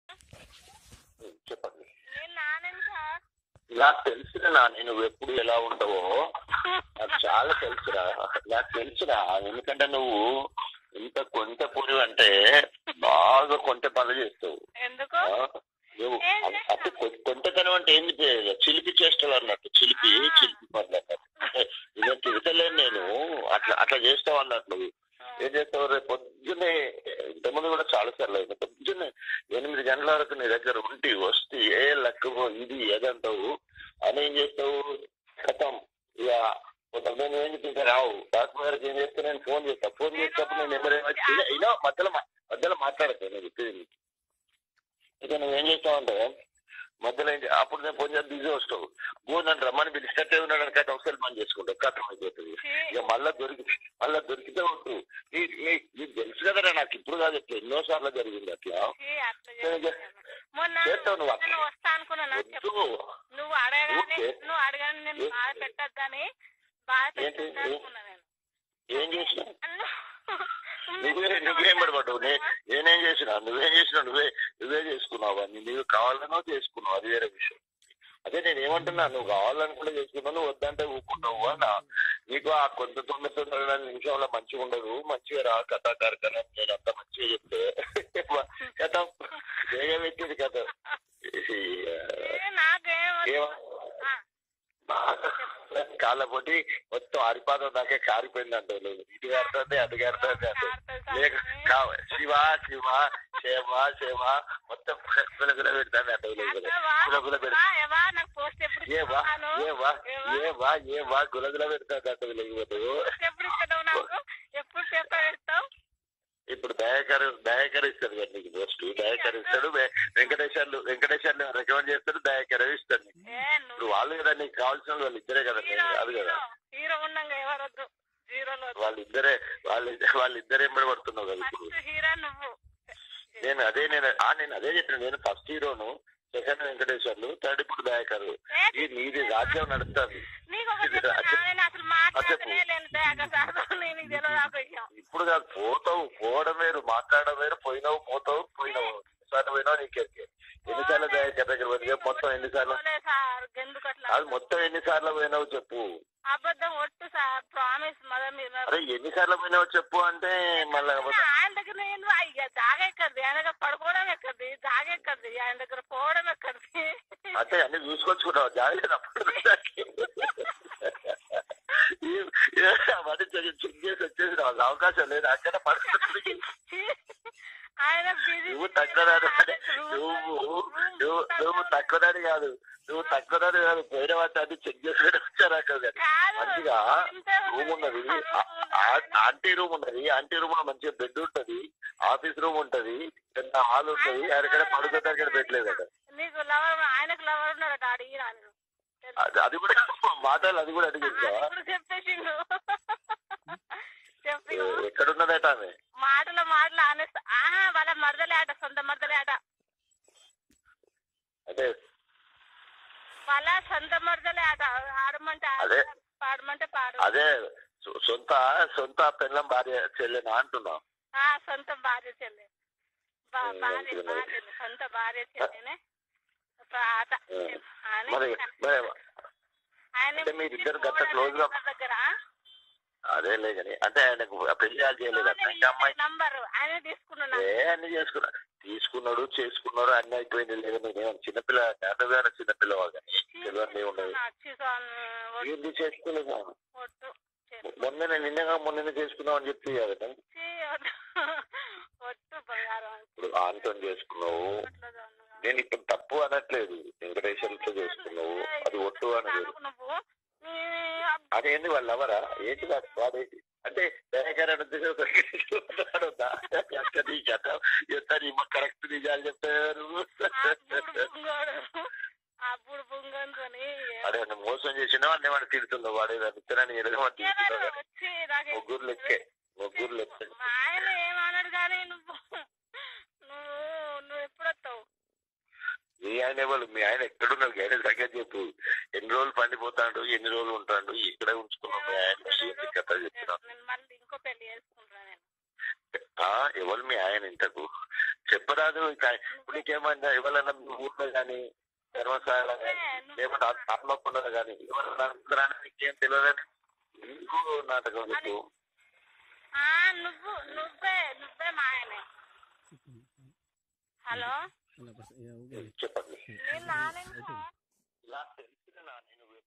చెప్పండి నేను నానని సార్ నాకు తెలుసురా నువ్వు ఎప్పుడు ఎలా ఉంటావో నాకు చాలా తెలుసురా నాకు తెలుసురా ఎందుకంటే నువ్వు ఇంత కొంట పూరి అంటే బాగా కొంట పనులు చేస్తావు ఎందుకు ఆ? నువ్వు అ- అంటే కొ- కొంటతనం అంటే ఏంది పే- చిలిపి చేష్టలు అన్నట్టు చిలిపి చిలిపి పనులు అన్నట్టు ఇలా తిడతలేను నేను అట్లా అట్లా చేస్తావు అన్నట్టు నువ్వు ఏం చేస్తావు రేపు పొద్దున్నే ఇంతకుముందు కూడా చాలా సార్లు అయింది పొద్దున్నే ఎనిమిది గంటల వరకు నీ దగ్గర ఉండి వస్తే ఏ లెక్కవో ఇది ఏదంటావు అని ఏం చేస్తావు కథం ఇక నేను ఏం చెప్పింది రావు డాక్టర్ గారికి ఏం చేస్తే నేను ఫోన్ చేస్తా ఫోన్ చేసేటప్పుడు నేను నెంబర్ ఏమొచ్చి ఇలా మధ్యలో మా- మధ్యలో మాట్లాడతాను నేను చెప్పేది నీకు. ఇక నువ్వేం చేస్తావంటే మధ్యలో ఏం చే- అప్పుడు నేను ఫోన్ చేసి బిజీ వస్తావు గో నన్ను రమ్మని పిలిచినట్టే ఉన్నాడు అని కట్ట ఒకసారి పని చేసుకుంటావు కథం అయిపోతుంది ఇక మళ్ళా దొరికి మళ్ళా దొరికితే వద్దు నీ- నీ- నీకు తెలుసు కదరా నాకు ఇప్పుడు కాదు ఎట్లా ఎన్నో సార్లు జరిగింది అట్లా అట్లా చేశాను. మొన్న చేస్తావు నువ్వు అట్లా. నేను వస్తా అనుకున్నాను చెప్పు వద్దు నువ్వు అడగానే ఓకే. నువ్వు అడగానే నేను ఏ- బాధ పెట్టద్దని బాధ ఏంటి? పెట్టద్దు ఏ- అనుకున్నా నేను ఏం చేసినావు అన్ను- నువ్వే నువ్వేం పడబడ్డావు నే- నేనేం చేసినా నువ్వేం చేసినావు నువ్వే నువ్వే చేసుకున్నావు అని నీవు కావాలనో చేసుకున్నావు అది వేరే విషయం అదే నేను ఏమంటున్నా నువ్వు కావాలనుకుంటే చేసుకున్నావు నువ్వు వద్దంటే ఊపుకుంటావు అన్న నీకు ఆ కొంత తొమ్మిది తొమ్మిది నిమిషంలో మంచిగా ఉండదు మంచిగా రా కథా కార్యక్రమం నేను అంత మంచిగా చెప్తే కథ వేగ పెట్టేది కథ ఏ, నాకేం వద్దు. ఏమో ఆ, కాళ్ళ పొట్టి మొత్తం అరిపాదం దాకా కారిపోయింది అంటే లేదు ఇటు కడుతుంది అటు కడుతుంది అంటే లేక కా- శివ శివ శేమ శేమ మొత్తం గుల గుల పెడతాను అంటే లేదు అంటావా? గుల గుల పెడతా వా, ఏవా, నాకు పోస్ట్ ఎప్పుడు ఏ వా ఇస్తాను? ఏ వా ఏవా? ఏ వా ఏ వా గుల గుల పెడతాను అంటే లేకపోతే పోస్ట్ ఎప్పుడు ఇస్తావు నాకు ఎప్పుడు పేపర్ ఇస్తావు ఇప్పుడు దయాకర్ దయాకర్ ఇస్తాడు కదా నీకు పోస్ట్ దయాకర్ ఇస్తాడు వె- వెంకటేశ్వర్లు వెంకటేశ్వర్లు రికమెండ్ చేస్తాడు దయాకర్ ఇస్తాడు నీకు. ఏ నువ్వు ఇప్పుడు వాళ్ళు కదా నీకు కావాల్సిన వాళ్ళు ఇద్దరే కదా హీరో నేను అది కదా హీరో హీరో ఉండంగా ఎవరొద్దు హీరోలు వద్దు వాళ్ళిద్దరే వాళ్ళు వాళ్ళిద్దరే ఎంబడి పడుతున్నావు కదా ఇప్పుడు ఫస్ట్ హీరో నువ్వు నేను అదే నేను ఆ నేను అదే చెప్పిన నేను ఫస్ట్ హీరోను సెకండ్ వెంకటేశ్వర్లు థర్డ్ ఇప్పుడు దయాకర్ ఏ, ఈ నీది రాజ్యం నడుస్తుంది నీకు ఒకటి చెప్పనా? నేను అసలు మాట్లాడనే లేను దయాక సార్ నేను నీకు తెలియదు ఆ విషయం ఇప్పుడు కాదు పోతావు పోవడం వేరు మాట్లాడడం వేరు పోయినావు పోతావు పోయినావు ఎన్నిసార్లు పోయినావు నీకెరికే ఎన్నిసార్లు దయాకర్ దగ్గర పోయి మొత్తం ఎన్నిసార్లు పోలే సార్ ఎందుకు అట్లా అది మొత్తం ఎన్నిసార్లు పోయినావు చెప్పు అబద్ధం ఒట్టు సార్ ప్రామిస్ మదర్ మీద అరే ఎన్నిసార్లు పోయినావు చెప్పు అంటే మళ్ళీ ఆయన దగ్గర నేను అయ్యా జాగ ఎక్కడిది ఆయన దగ్గర పడుకోవడం ఎక్కడిది జాగ ఎక్కడిది ఆయన దగ్గర పోవడం ఎక్కడిది అంటే అన్ని చూసుకొచ్చుకుంటావు జాగ్రత్త అవన్నీ చెక్ చేసి వచ్చేసి రావాలి అవకాశం లేదు అక్కడ పడుతుంది ఆయన busy నువ్వు busy తక్కువదాని room నువ్వు room నువ్వు నువ్వు తక్కువదాని కాదు నువ్వు తక్కువదాని కాదు పోయిన వాటి అది చెక్ చేసుకుని వచ్చారు అక్కడ కానీ కాదు మంచిగా ఇంతే రూమ్ ఉన్నది room ఆ- ఆ- ఆంటీ రూమ్ ఉన్నది ఆంటీ రూమ్ లో మంచిగా బెడ్ ఉంటది ఆఫీస్ రూమ్ ఉంటది పెద్ద హాల్ ఉంటది అక్కడ పడుకుంటే అక్కడ పెట్టలేదు అక్కడ నీకు లవర్ ఆయనకు లవర్ ఉన్నాడు డాడీ రాను అది- అది కూడా మాటలు అది కూడా అడిగిందా ఇప్పుడు చెప్పేసిండు చెప్పి ఎక్కడున్నదట ఆమె మాటలు మాటలు ఆనేస్తా ఆహా వాళ్ళ మరదలే ఆట సొంత మరదలే ఆట అదే వాళ్ళ సొంత మరదలే ఆట ఆడమంటే ఆడ, అదే. పాడమంటే పాడు అదే సొ- సొంత సొంత పెళ్ళం భార్య చెల్లెనా అంటున్నా ఆ సొంత భార్య చెల్లి బా- ఉమ్, భార్య మంచిది. భార్య సొంత భార్య చెల్లినే ఒక ఆట ఉమ్. అని మరి మరి ఆయన అంటే మీరిద్దరు గట్ట close గా- దగ్గర అదే లేదని అంటే ఆయనకు పెళ్లి చేయలేదు అంటే అమ్మాయి నంబర్ ఆయన తీసుకున్నాను ఏ అన్ని చేసుకున్నా తీసుకున్నాడు చేసుకున్నాడు అన్ని అయిపోయింది లేదు నేను చిన్నపిల్ల నేను చిన్నపిల్లవాడు కానీ తెలియని ఉండదు ఏంది చేసుకోలేదు ఒట్టు మొన్న నిన్నగా మొన్న చేసుకున్నావు అని చెప్పి కదా చీ, ఒట్టు. ఒట్టు బంగారం ఇప్పుడు ఆంతో చేసుకున్నావు అట్లా అన్నగా. నేను ఇప్పుడు తప్పు అనట్లేదు వెంకటేశ్వరుతో చేసుకున్నావు అది ఒట్టు అనేది అనుకు నువ్వు నీ అబ్బ- అదేంది వాళ్ళు ఎవరా ఏంటి వాడు వాడేంటి అంటే దయాకర్ ఎంత కరెక్ట్ నిజాలు చెప్తారు అప్పుడు పుంగోడు అప్పుడు పుంగంతోని అదే నువ్వు మోసం చేసినా అన్నీ వాడు తిడుతుందో వాడు ఇతరాన్ని ఎరగమని ఎవరు తిడుతున్నాడు వచ్చి నాకు ముగ్గురు లెక్కే ముగ్గురు లెక్కే మా ఆయన ఏమన్నాడు కానీ నువ్వు నువ్వు నువ్వు ఎప్పుడు వస్తావు మీ ఆయన వాళ్ళు మీ ఆయన ఎక్కడున్నారు ఆయన సంగతి చెప్పు ఎన్ని రోజులు పండిపోతాడు ఎన్ని రోజులు ఉంటాడు ఇక్కడే ఉంచుకున్నాం మీ ఆయన ఏంటి కథ చెప్తున్నాను నేను మళ్ళీ ఇంకో పెళ్లి చేసుకుంటా నేను ఆ, ఎవరు మీ ఆయన ఇంతకు చెప్పరాదు ఇక ఇప్పుడు నీకేమైందా ఎవరైనా మీ ఊర్లో కానీ ధర్మశాల కానీ లేకపోతే ఆత్మకుండా కానీ ఎవరైనా అందరూ నీకేం తెలియదని ఎందుకు నాటకం నీకు ఆ, నువ్వు నువ్వే నువ్వే మా ఆయనే హలో చెప్పండి నేను నానే ఇలా తెలిసిన నా నేను